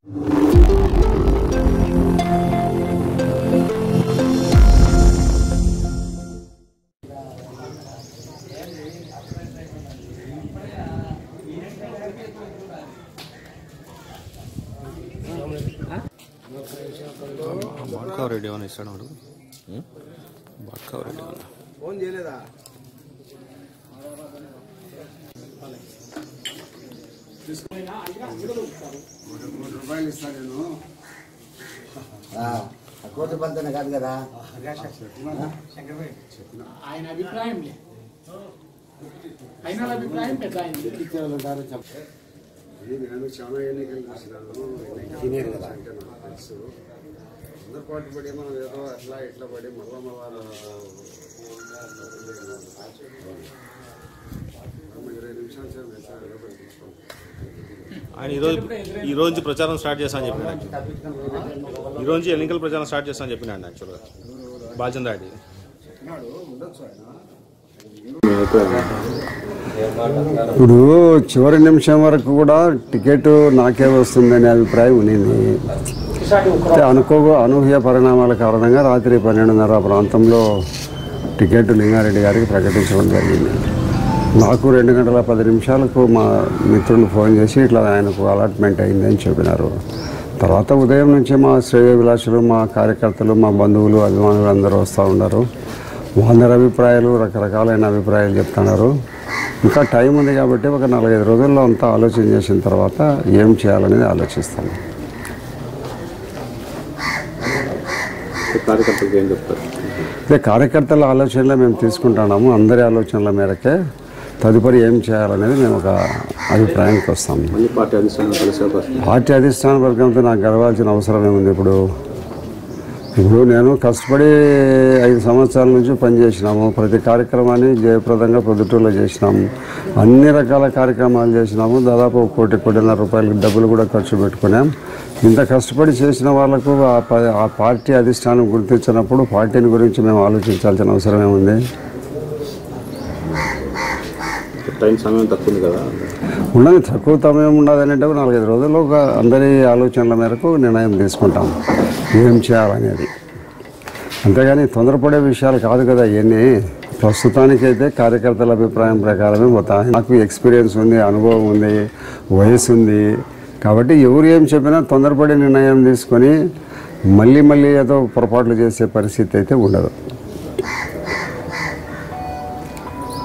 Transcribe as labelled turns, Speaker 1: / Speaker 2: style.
Speaker 1: బాట్కా ready అని ఇస్తాడు వాడు బాట్కా రెడీ అన్న
Speaker 2: ఫోన్ చేయలేదా మూడు రూపాయలు ఇస్తాను నేను
Speaker 3: కోటి పంతన కాదు కదా
Speaker 4: ఆయన అభిప్రాయం లే ఆయన అభిప్రాయం పెద్ద ఆయనది.
Speaker 2: ఇది నేను చాలా ఎన్నికలు చూసినాను ఎన్నికలు అంటే నాకు తెలుసు అందరు పాటు పడి మనం ఏదో అట్లా ఇట్లా పడి మళ్ళా మళ్ళా ఇరవై నిమిషాలు సేపు వేసాను, ఏదో ఒకటి తీసుకోండి.
Speaker 1: ఆయన ఈరోజు ఈ రోజు నుంచి ప్రచారం స్టార్ట్ చేస్తా అని చెప్పినాడు ఈ రోజు నుంచి ఎన్నికల ప్రచారం స్టార్ట్ చేస్తా అని చెప్పినాడు యాక్చువల్గా బాలచంద్ర రెడ్డి
Speaker 2: ఇప్పుడు చివరి నిమిషం వరకు కూడా టికెట్ నాకే వస్తుందనే అభిప్రాయం ఉన్నింది అయితే అనుకో అనూహ్య పరిణామాల కారణంగా రాత్రి పన్నెండున్నర ప్రాంతంలో టికెట్ లింగారెడ్డి గారికి ప్రకటించడం జరిగింది నాకు రెండు గంటల పది నిమిషాలకు మా మిత్రులు ఫోన్ చేసి ఇట్లా ఆయనకు అలాట్మెంట్ అయిందని చెప్పినారు తర్వాత ఉదయం నుంచి మా శ్రేయ విలాసులు మా కార్యకర్తలు మా బంధువులు అభిమానులు అందరూ వస్తూ ఉన్నారు అందరి అభిప్రాయాలు రకరకాలైన అభిప్రాయాలు చెప్తున్నారు ఇంకా టైం ఉంది కాబట్టి ఒక నాలుగైదు రోజుల్లో అంతా ఆలోచన చేసిన తర్వాత ఏం చేయాలనేది ఆలోచిస్తాను
Speaker 1: కార్యకర్తలకు ఏం చెప్తారు
Speaker 2: ఇదే కార్యకర్తల ఆలోచనలే మేము తీసుకుంటున్నాము అందరి ఆలోచనల మేరకే తదుపరి ఏం చేయాలనేది మేము ఒక అభిప్రాయానికి వస్తాము
Speaker 1: మళ్ళీ పార్టీ అధిష్టానం కలిసే అవకాశం
Speaker 2: పార్టీ అధిష్టాన వర్గంతో నాకు గడవాల్సిన అవసరం ఏముంది ఇప్పుడు ఇప్పుడు నేను కష్టపడి ఐదు సంవత్సరాల నుంచి పనిచేసినాము ప్రతి కార్యక్రమాన్ని జయప్రదంగా పొద్దుటూరులో చేసినాము అన్ని రకాల కార్యక్రమాలు చేసినాము దాదాపు ఒక కోటి కోటిన్నర రూపాయలకి డబ్బులు కూడా ఖర్చు పెట్టుకున్నాం ఇంత కష్టపడి చేసిన వాళ్ళకు ఆ ప- ఆ పార్టీ అధిష్టానం గుర్తించినప్పుడు పార్టీని గురించి మేము ఆలోచించాల్సిన అవసరం ఏముంది
Speaker 1: టైం సమయం తక్కువ ఉంది కదా
Speaker 2: ఉన్నది తక్కువ సమయం ఉండదని అంటే ఒక నాలుగైదు రోజుల్లో ఒక అందరి ఆలోచనల మేరకు నిర్ణయం తీసుకుంటాం ఏం చేయాలనేది అంతేగాని తొందరపడే విషయాలు కాదు కదా ఇవన్నీ ప్రస్తుతానికైతే కార్యకర్తల అభిప్రాయం ప్రకారమే పోతాయి నాకు ఎక్స్పీరియన్స్ ఉంది అనుభవం ఉంది వయసు ఉంది కాబట్టి ఎవరు ఏం చెప్పినా తొందరపడి నిర్ణయం తీసుకొని మళ్ళీ మళ్ళీ ఏదో పొరపాట్లు చేసే పరిస్థితి అయితే ఉండదు